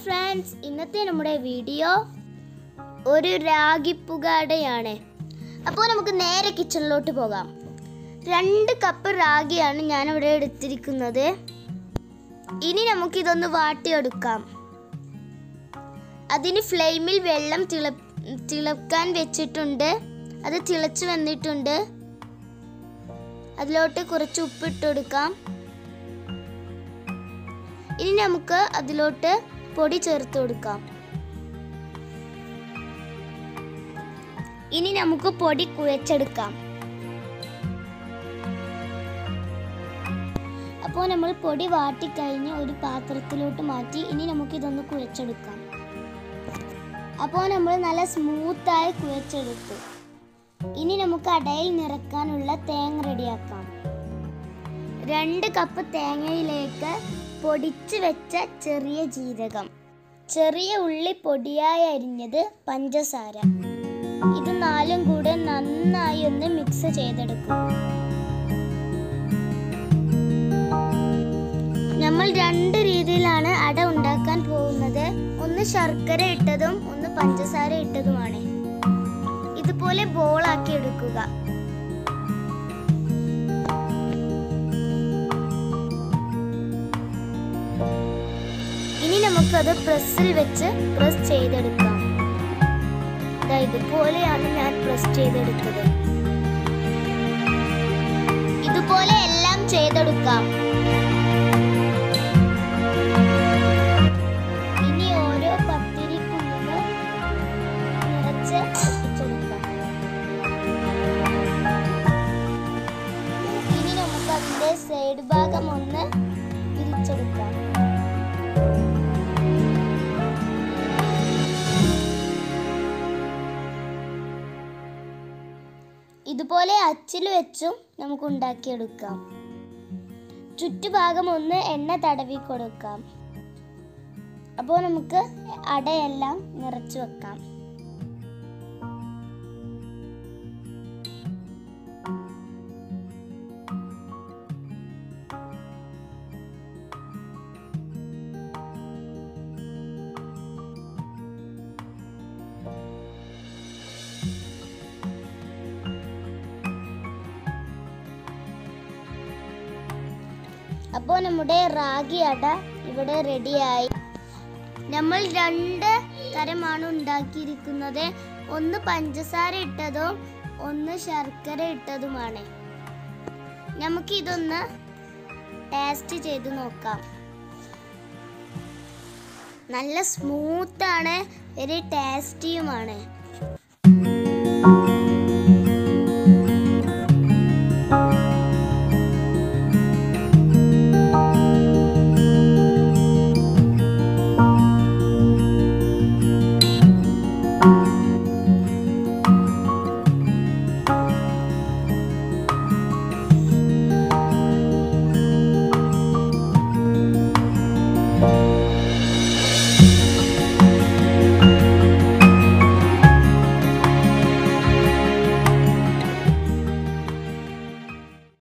friends ഇന്നത്തെ നമ്മുടെ video ഒരു രാഗിപ്പുകടയാണ് അപ്പോൾ നമുക്ക് നേരെ കിച്ചണിലോട്ട് പോകാം രണ്ട് കപ്പ് റാഗിയാണ് ഞാനിവിടെ എടുത്തിരിക്കുന്നത് ഇനി നമുക്കിതൊന്ന് വാട്ടിയെടുക്കാം അതിന് ഫ്ലെയിമിൽ വെള്ളം തിള തിളക്കാൻ വെച്ചിട്ടുണ്ട് അത് തിളച്ച് വന്നിട്ടുണ്ട് അതിലോട്ട് കുറച്ച് ഉപ്പിട്ട് കൊടുക്കാം ഇനി നമുക്ക് അതിലോട്ട് പൊടി ചേർത്ത് കൊടുക്കാം ഇനി നമുക്ക് പൊടി കുഴച്ചെടുക്കാം അപ്പോൾ നമ്മൾ പൊടി വാട്ടിക്കഴിഞ്ഞ് ഒരു പാത്രത്തിലോട്ട് മാറ്റി ഇനി നമുക്കിതൊന്ന് കുഴച്ചെടുക്കാം അപ്പോൾ നമ്മൾ നല്ല സ്മൂത്തായി കുഴച്ചെടുത്തു ഇനി നമുക്ക് അടയിൽ നിറക്കാനുള്ള തേങ്ങ റെഡിയാക്കാം രണ്ട് കപ്പ് തേങ്ങയിലേക്ക് പൊടിച്ച് വെച്ച ചെറിയ ജീരകം ചെറിയ ഉള്ളി പൊടിയായി അരിഞ്ഞത് പഞ്ചസാര ഇത് നാലും കൂടെ നന്നായി ഒന്ന് മിക്സ് ചെയ്തെടുക്കും നമ്മൾ രണ്ട് രീതിയിലാണ് അട ഉണ്ടാക്കാൻ പോകുന്നത് ഒന്ന് ശർക്കര ഇട്ടതും ഒന്ന് പഞ്ചസാര ഇട്ടതുമാണ് ഇതുപോലെ ബോളാക്കി എടുക്കുക ഇനി നമുക്കത് പ്രസ്സിൽ വെച്ച് പ്രസ് ചെയ്തെടുക്കാം ദാ ഇതുപോലെയാണ് ഞാൻ പ്രസ് ചെയ്തെടുത്തത് ഇതുപോലെ എല്ലാം ചെയ്തെടുക്കാം ഇനി ഓരോ പത്തിരിക്കുള്ളിൽ നിറച്ച് ഒട്ടിച്ചെടുക്കാം ഇനി നമുക്ക് അതിന്റെ സൈഡ് ഭാഗം ഒന്ന് തിരിച്ചെടുക്കാം ഇതുപോലെ അച്ചിൽ വെച്ചും നമുക്ക് ഉണ്ടാക്കിയെടുക്കാം ചുറ്റുഭാഗം ഒന്ന് എണ്ണ തടവി കൊടുക്കാം അപ്പോൾ നമുക്ക് അടയെല്ലാം നിറച്ചു വെക്കാം അപ്പോൾ നമ്മുടെ റാഗി അട ഇവിടെ റെഡിയായി നമ്മൾ രണ്ട് തരമാണ് ഉണ്ടാക്കിയിരിക്കുന്നത് ഒന്ന് പഞ്ചസാര ഇട്ടതും ഒന്ന് ശർക്കര ഇട്ടതുമാണ് നമുക്ക് ഇതൊന്ന് ടേസ്റ്റ് ചെയ്ത് നോക്കാം നല്ല സ്മൂത്താണ് വെരി ടേസ്റ്റിയുമാണ്